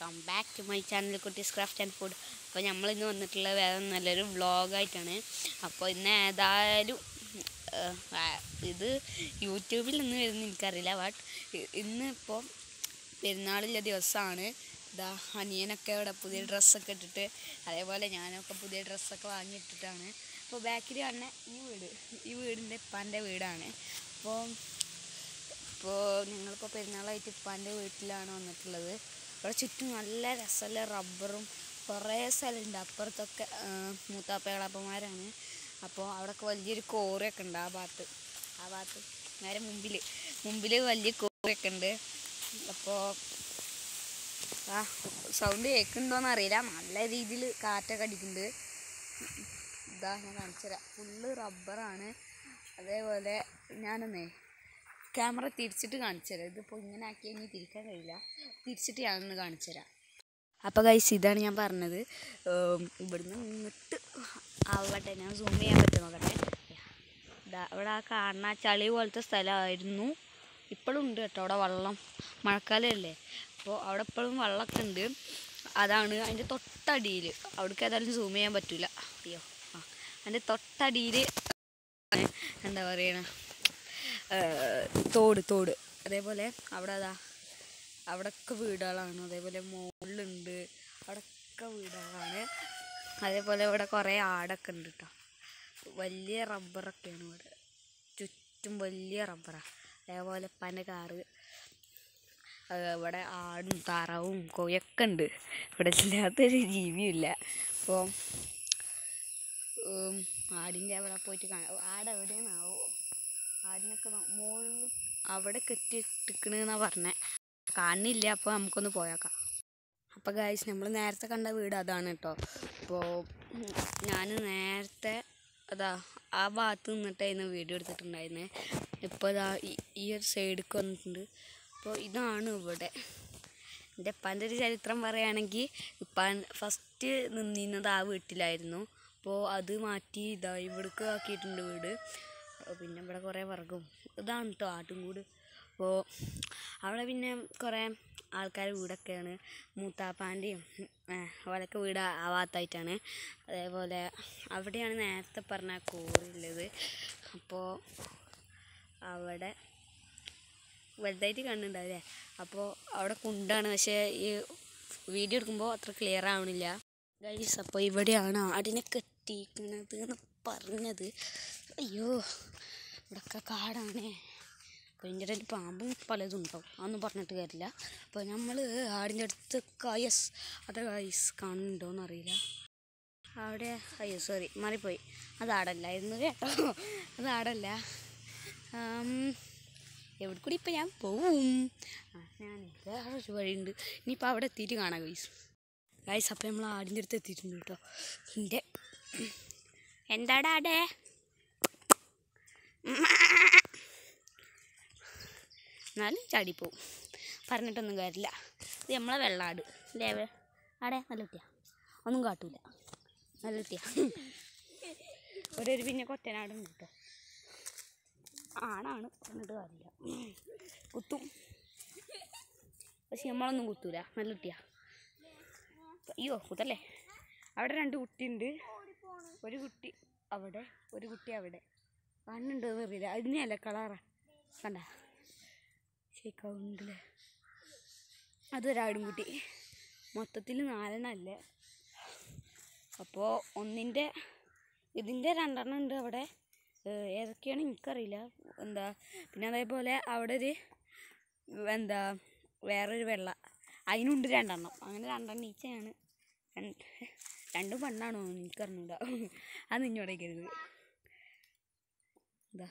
Welcome back to my channel Kuttees craft and food അപ്പോൾ നമ്മൾ ഇന്ന് വന്നിട്ടുള്ളത് വേറെ നല്ലൊരു വ്ളോഗായിട്ടാണ് അപ്പോൾ ഇന്ന് ഏതായാലും ഏഹ്, ആ, ഇത് യൂട്യൂബിൽ നിന്ന് വരുന്ന എനിക്കറിയില്ല ബട്ട് ഇന്ന് ഇപ്പോൾ പെരുന്നാളിലെ ദിവസമാണ് ഇതാ അനിയനൊക്കെ ഇവിടെ പുതിയ ഡ്രസ്സൊക്കെ ഇട്ടിട്ട് അതേപോലെ ഞാനൊക്കെ പുതിയ ഡ്രസ്സൊക്കെ വാങ്ങിയിട്ടിട്ടാണ് അപ്പോൾ ബാക്കിൽ കാണുന്ന ഈ വീട് ഈ വീടിൻ്റെ ഇപ്പാൻ്റെ വീടാണ് അപ്പോൾ ഇപ്പോൾ ഞങ്ങളിപ്പോൾ പെരുന്നാളായിട്ട് ഇപ്പാൻ്റെ വീട്ടിലാണ് വന്നിട്ടുള്ളത് ഇവിടെ ചുറ്റും നല്ല രസമുള്ള റബ്ബറും കുറേ സ്ഥലമുണ്ട് അപ്പുറത്തൊക്കെ ആ, മൂത്താപ്പകളപ്പന്മാരാണ് അപ്പോൾ അവിടെയൊക്കെ വലിയൊരു കോറിയൊക്കെ ഉണ്ട് ആ ഭാഗത്ത് ആ ഭാഗത്ത് നേരെ മുമ്പിൽ മുമ്പിൽ വലിയ കോറിയൊക്കെ ഉണ്ട് അപ്പോൾ ആ സൗണ്ട് കേൾക്കുന്നുണ്ടോയെന്ന് അറിയില്ല നല്ല രീതിയിൽ കാറ്റൊക്കെ അടിക്കുന്നുണ്ട് ഇതാ ഞാൻ കാണിച്ചു തരാം ഫുള്ള് റബ്ബറാണ് അതേപോലെ ഞാനൊന്നേ ക്യാമറ തിരിച്ചിട്ട് കാണിച്ചു തരാം ഇതിപ്പോൾ ഇങ്ങനെ ആക്കി കഴിഞ്ഞാൽ തിരിക്കാൻ കഴിയില്ല തിരിച്ചിട്ട് ഞാനൊന്ന് കാണിച്ചു തരാം അപ്പോൾ ഗൈസ് ഇതാണ് ഞാൻ പറഞ്ഞത് ഉം, ഇവിടുന്ന് നിന്നിട്ട് അവിടെ ഞാൻ സൂം ചെയ്യാൻ പറ്റും നോക്കട്ടെ ഇതാ അവിടെ ആ കാണുന്ന ആ ചളി പോലത്തെ സ്ഥലമായിരുന്നു ഇപ്പോഴും ഉണ്ട് കേട്ടോ അവിടെ വെള്ളം മഴക്കാലമല്ലേ അപ്പോൾ അവിടെ ഇപ്പോഴും വെള്ളമൊക്കെ ഉണ്ട് അതാണ് അതിൻ്റെ തൊട്ടടിയിൽ അവിടേക്ക് ഏതായാലും സൂം ചെയ്യാൻ പറ്റില്ല അയ്യോ ആ അതിൻ്റെ തൊട്ടടിയിൽ എന്താ പറയണ തോട് തോട് അതേപോലെ അവിടെ അതാ അവിടെയൊക്കെ വീടുകളാണ് അതേപോലെ മുകളിലുണ്ട് അവിടെയൊക്കെ വീടുകളാണ് അതേപോലെ ഇവിടെ കുറേ ആടൊക്കെ ഉണ്ട് കേട്ടോ വലിയ റബ്ബറൊക്കെയാണ് ഇവിടെ ചുറ്റും വലിയ റബ്ബറാണ് അതേപോലെ പന കാറ് അത് ഇവിടെ ആടും താറാവും കോയൊക്കെ ഉണ്ട് ഇവിടെ ഇല്ലാത്തൊരു ജീവിയില്ല അപ്പോൾ ഉം, ആടിൻ്റെ അവിടെ പോയിട്ട് കാണാം ആട് എവിടെയാണാവോ ആടിനൊക്കെ മുകളിൽ അവിടെ കെട്ടിയിട്ടിക്കണെന്നാ പറഞ്ഞേ കാണുന്നില്ല അപ്പോൾ നമുക്കൊന്ന് പോയേക്കാം അപ്പോൾ ഗായ്സ് നമ്മൾ നേരത്തെ കണ്ട വീട് അതാണ് കേട്ടോ അപ്പോൾ ഞാൻ നേരത്തെ അതാ ആ ഭാഗത്ത് നിന്നിട്ടായിരുന്നു വീഡിയോ എടുത്തിട്ടുണ്ടായിരുന്നത് ഇപ്പോൾ ഇതാ ഈ- ഈ ഒരു സൈഡിലേക്ക് വന്നിട്ടുണ്ട് അപ്പോൾ ഇതാണ് ഇവിടെ എൻ്റെ ഉപ്പാൻ്റെ ഒരു ചരിത്രം പറയുകയാണെങ്കിൽ ഉപ്പാൻ ഫസ്റ്റ് നിന്നിരുന്നത് ആ വീട്ടിലായിരുന്നു അപ്പോൾ അത് മാറ്റി ഇതാ ഇവിടേക്ക് ആക്കിയിട്ടുണ്ട് വീട് അപ്പോൾ പിന്നെ ഇവിടെ കുറേ വിറകും ഇതാണ് കേട്ടോ ആട്ടുംകൂട് അപ്പോൾ അവിടെ പിന്നെ കുറേ ആൾക്കാർ വീടൊക്കെയാണ് മൂത്താപ്പാൻ്റെയും അവരൊക്കെ വീട് ആ ഭാഗത്തായിട്ടാണ് അതേപോലെ അവിടെയാണ് നേരത്തെ പറഞ്ഞ കോറി ഉള്ളത് അപ്പോൾ അവിടെ വലുതായിട്ട് കണ്ടുണ്ടാവില്ലേ അപ്പോൾ അവിടെ കുണ്ടാണ് പക്ഷേ ഈ വീഡിയോ എടുക്കുമ്പോൾ അത്ര ക്ലിയർ ആവണില്ല ഗൈസ് അപ്പോൾ ഇവിടെയാണ് ആടിനെ കെട്ടിയിരിക്കുന്നത് എന്ന് പറഞ്ഞത് അയ്യോ ഇവിടെയൊക്കെ കാടാണേ അപ്പോൾ ഇതിൻ്റെ ഇടയിൽ പാമ്പും പലതും ഉണ്ടാവും അതൊന്നും പറഞ്ഞിട്ട് കാര്യമില്ല അപ്പോൾ നമ്മൾ ആടിൻ്റെ അടുത്ത് യെസ് അത് ഗൈസ് കാണുന്നുണ്ടോയെന്ന് അറിയില്ല അവിടെ അയ്യോ സോറി മാറിപ്പോയി അത് ആടല്ലായിരുന്നു കേട്ടോ അത് ആടല്ല ആം, എവിടെ കൂടി ഇപ്പം ഞാൻ പോവും ആ, ഞാൻ വേറെ ഒരു വഴിയുണ്ട് ഇനിയിപ്പോൾ അവിടെ എത്തിയിട്ട് കാണാം ഗൈസ് ഗൈസ് അപ്പം നമ്മൾ ആടിൻ്റെ അടുത്ത് എത്തിയിട്ടുണ്ട് കേട്ടോ എൻ്റെ എന്താടാ ആടേ എന്നാലും ചാടിപ്പോവും പറഞ്ഞിട്ടൊന്നും കാര്യമില്ല ഇത് നമ്മളെ വെള്ളാട് അല്ലേ അവ? ആടെ നല്ല കുട്ടിയാ ഒന്നും കാട്ടൂല നല്ല കുട്ടിയാ ഇവിടെ ഒരു പിന്നെ കൊറ്റനാടും കേട്ടോ ആണാണ് പറഞ്ഞിട്ട് കാര്യമില്ല കുത്തും പക്ഷെ നമ്മളൊന്നും കുത്തൂല നല്ല കുട്ടിയാ അയ്യോ കുത്തല്ലേ അവിടെ രണ്ട് കുട്ടിയുണ്ട് ഒരു കുട്ടി അവിടെ ഒരു കുട്ടി അവിടെ കണ്ണുണ്ടോ എന്ന് അറിയില്ല അതിനെയല്ല കളറാ കണ്ട ശരിക്കുണ്ടല്ലേ അതൊരാടും കുട്ടി മൊത്തത്തിൽ നാലെണ്ണല്ലേ അപ്പോൾ ഒന്നിൻ്റെ ഇതിൻ്റെ രണ്ടെണ്ണം ഉണ്ട് അവിടെ ഏഹ് ഏതൊക്കെയാണ് എനിക്കറിയില്ല എന്താ പിന്നെ അതേപോലെ അവിടെ ഒരു എന്താ വേറൊരു വെള്ള അതിനുണ്ട് രണ്ടെണ്ണം അങ്ങനെ രണ്ടെണ്ണം ഈച്ചയാണ് രണ്ട് രണ്ടും പെണ്ണാണോ എനിക്കറിഞ്ഞൂടാ അത് നിന്നോടേക്കരുത് എന്താ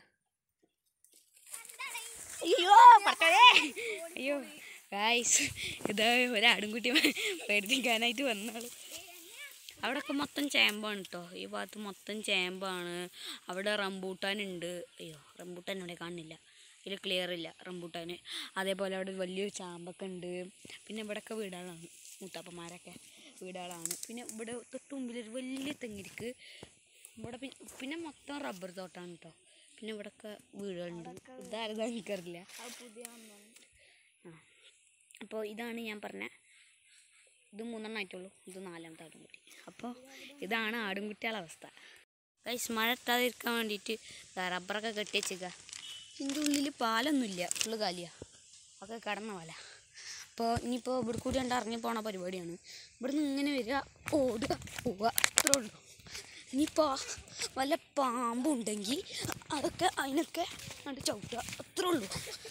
അയ്യോ പറക്കേ അയ്യോ ഗായ്സ് ഇത് ഒരാടും കുട്ടി പേടിപ്പിക്കാനായിട്ട് വന്നാള് അവിടെയൊക്കെ മൊത്തം ചേമ്പാണ് കേട്ടോ ഈ ഭാഗത്ത് മൊത്തം ചേമ്പാണ് അവിടെ റംബൂട്ടാനുണ്ട് അയ്യോ റംബൂട്ടാൻ ഇവിടെ കാണില്ല ഇതിൽ ക്ലിയർ ഇല്ല റംബൂട്ടാൻ അതേപോലെ അവിടെ വലിയൊരു ചാമ്പൊക്കെ ഉണ്ട് പിന്നെ ഇവിടെയൊക്കെ വീടുകളാണ് മുത്തപ്പന്മാരൊക്കെ വീടുകളാണ് പിന്നെ ഇവിടെ തൊട്ട് മുമ്പിൽ ഒരു വലിയ തെങ്ങിരിക്ക് ഇവിടെ പിന്നെ പിന്നെ മൊത്തം റബ്ബർ തോട്ടമാണ് കേട്ടോ പിന്നെ ഇവിടെയൊക്കെ വീടുകളുണ്ട് ഇതാരതാ എനിക്കറിയില്ല ആ അപ്പോൾ ഇതാണ് ഞാൻ പറഞ്ഞ ഇത് മൂന്നെണ്ണം ആയിട്ടുള്ളൂ ഇത് നാലാമത്തെ ആടുംകുട്ടി അപ്പോൾ ഇതാണ് ആടുംകുട്ടികളുടെ അവസ്ഥ ഗൈസ് മഴ ഇട്ടാതിരിക്കാൻ വേണ്ടിയിട്ട് ദാ റബ്ബറൊക്കെ കെട്ടി വെച്ചേക്കുക ഇതിൻ്റെ ഉള്ളിൽ പാലൊന്നുമില്ല ഫുള്ള് കാലിയാണ് ഒക്കെ കടന്ന പോലെ അപ്പോൾ ഇനിയിപ്പോൾ ഇവിടെ കൂടി കണ്ട് ഇറങ്ങി പോണ പരിപാടിയാണ് ഇവിടുന്ന് ഇങ്ങനെ വരിക ഓടുക പോവുക അത്രേ ഉള്ളൂ ഇനിയിപ്പോൾ വല്ല പാമ്പുണ്ടെങ്കിൽ അതൊക്കെ അതിനൊക്കെ കണ്ട് ചവിട്ടുക അത്രേ ഉള്ളൂ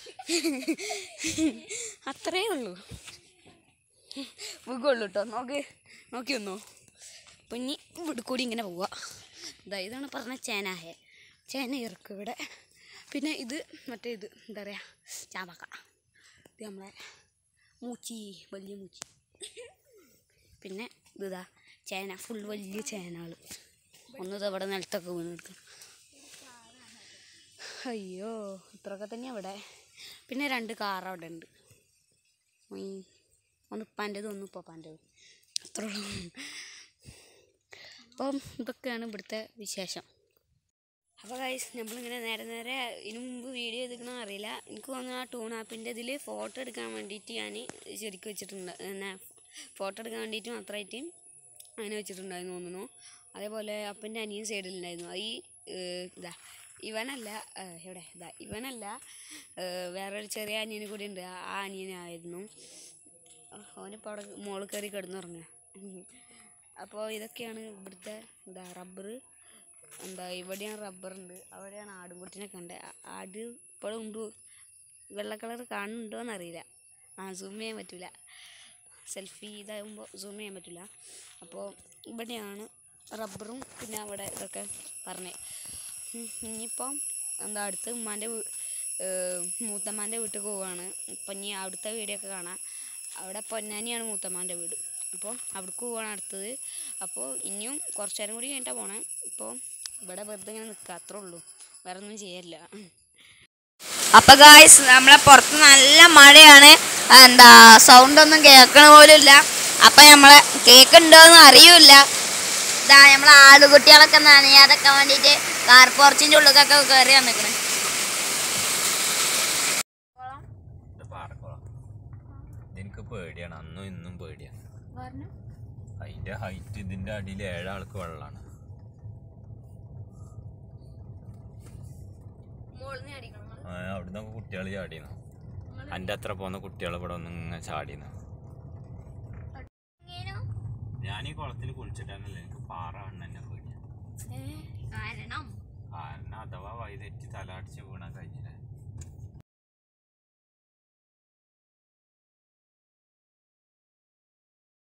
അത്രേ ഉള്ളൂ വീഗുള്ളൂ കേട്ടോ നോക്ക് നോക്കി വന്നോ അപ്പം ഇനി ഇവിടെ കൂടി ഇങ്ങനെ പോവുക ഇതാ ഇതാണ് പറഞ്ഞ ചേനാഹേ ചേന ഇറക്കും ഇവിടെ പിന്നെ ഇത് മറ്റേ ഇത് എന്താ പറയുക ചാമ്പക്ക ഇത് നമ്മളെ മൂച്ചി വലിയ മൂച്ചി പിന്നെ ഇതാ ചേന ഫുൾ വലിയ ചേനകൾ ഒന്ന് ഇത് ഇവിടെ നിലത്തൊക്കെ വീണ് കിടക്കും അയ്യോ ഇത്രയൊക്കെ തന്നെയാണ് ഇവിടെ പിന്നെ രണ്ട് കാർ അവിടെ ഉണ്ട് ഉയ്. ഒന്ന് ഉപ്പാൻ്റെത് ഒന്ന് ഉപ്പാൻ്റെത് അത്രേ ഉള്ളൂ അപ്പം ഇതൊക്കെയാണ് ഇവിടുത്തെ വിശേഷം അപ്പോൾ ഗൈസ് നമ്മളിങ്ങനെ നേരെ നേരെ ഇതിനു മുമ്പ് വീഡിയോ എടുക്കണോ അറിയില്ല എനിക്ക് തോന്നുന്നു ആ ടൂൺ ആപ്പിൻ്റെ ഇതിൽ ഫോട്ടോ എടുക്കാൻ വേണ്ടിയിട്ട് ഞാൻ ശരിക്കും വെച്ചിട്ടുണ്ട് എന്നാ ഫോട്ടോ എടുക്കാൻ വേണ്ടിയിട്ട് മാത്രമായിട്ട് അങ്ങനെ വെച്ചിട്ടുണ്ടായിരുന്നു തോന്നുന്നു അതേപോലെ അപ്പൻ്റെ അനിയൻ സൈഡിലുണ്ടായിരുന്നു അത് ഈ ഏഹ്, ഇതാ ഇവനല്ല ഏഹ്, എവിടെ ഇതാ ഇവനല്ല ഏഹ്, വേറൊരു ചെറിയ അനിയനും കൂടി ഉണ്ട് ആ ആ അനിയനായിരുന്നു അവനിപ്പോൾ അവിടെ മോളിൽ കയറി കിടന്നുറങ്ങുക അപ്പോൾ ഇതൊക്കെയാണ് ഇവിടുത്തെ എന്താ റബ്ബർ എന്താ ഇവിടെയാണ് റബ്ബറുണ്ട് അവിടെയാണ് ആടുംകുട്ടിനെ കണ്ടത് ആ- ആട് ഇപ്പോഴും ഉണ്ട് വെള്ള കളർ കാണുന്നുണ്ടോ എന്നറിയില്ല ആ സൂം ചെയ്യാൻ പറ്റില്ല സെൽഫി ഇതാകുമ്പോൾ സൂം ചെയ്യാൻ പറ്റില്ല അപ്പോൾ ഇവിടെയാണ് റബ്ബറും പിന്നെ അവിടെ ഇതൊക്കെ പറഞ്ഞത് ഇനിയിപ്പം എന്താ അടുത്ത് ഉമ്മാൻ്റെ മൂത്തമ്മാൻ്റെ വീട്ടിൽ പോവുകയാണ് ഇപ്പം ഇനി അവിടുത്തെ വീഡിയോ ഒക്കെ കാണാം അവിടെ പൊന്നാനിയാണ് മൂത്തമ്മാൻ്റെ വീട് അപ്പോൾ അവിടേക്ക് പോവാണ് അടുത്തത് അപ്പോൾ ഇനിയും കുറച്ച് നേരം കൂടി കഴിഞ്ഞിട്ടാണ് പോണേ ഇപ്പോൾ ഇവിടെ വെറുതെ ഇങ്ങനെ നിൽക്കുക അത്രേ ഉള്ളൂ വേറെ ഒന്നും ചെയ്യല്ല അപ്പൊ ഗായ്സ് നമ്മളെ പുറത്ത് നല്ല മഴയാണ് എന്താ സൗണ്ട് ഒന്നും കേൾക്കണ പോലും ഇല്ല അപ്പൊ നമ്മളെ കേക്കുണ്ടോന്ന് അറിയൂല ഇതാ നമ്മളെ ആടുകുട്ടികളൊക്കെ നനയാതൊക്കെ വേണ്ടിട്ട് കാർ പോർച്ചിന്റെ ഉള്ളിലൊക്കെ കയറി വന്നിക്കണ് ഇത് പാറക്കുളം ഇതെനിക്ക് പേടിയാണ് അന്നും ഇന്നും പേടിയാണ് അതിന്റെ ഹൈറ്റ് ഇതിന്റെ അടിയിൽ ഏഴാൾക്ക് വെള്ളമാണ് അവിടുന്ന് കുട്ടികൾ ചാടിയെന്നു എൻ്റെ അത്ര പോകുന്ന കുട്ടികൾ ഇവിടെ ഒന്ന് ഇങ്ങനെ ചാടിയെന്നു ഞാൻ ഈ കുളത്തിൽ കുളിച്ചിട്ടാണല്ലോ എനിക്ക് പാറ കാണുന്ന എന്നെ പേടിയാണ് കാരണം കാരണം അഥവാ വഴി തെറ്റി തല അടിച്ച് വീണ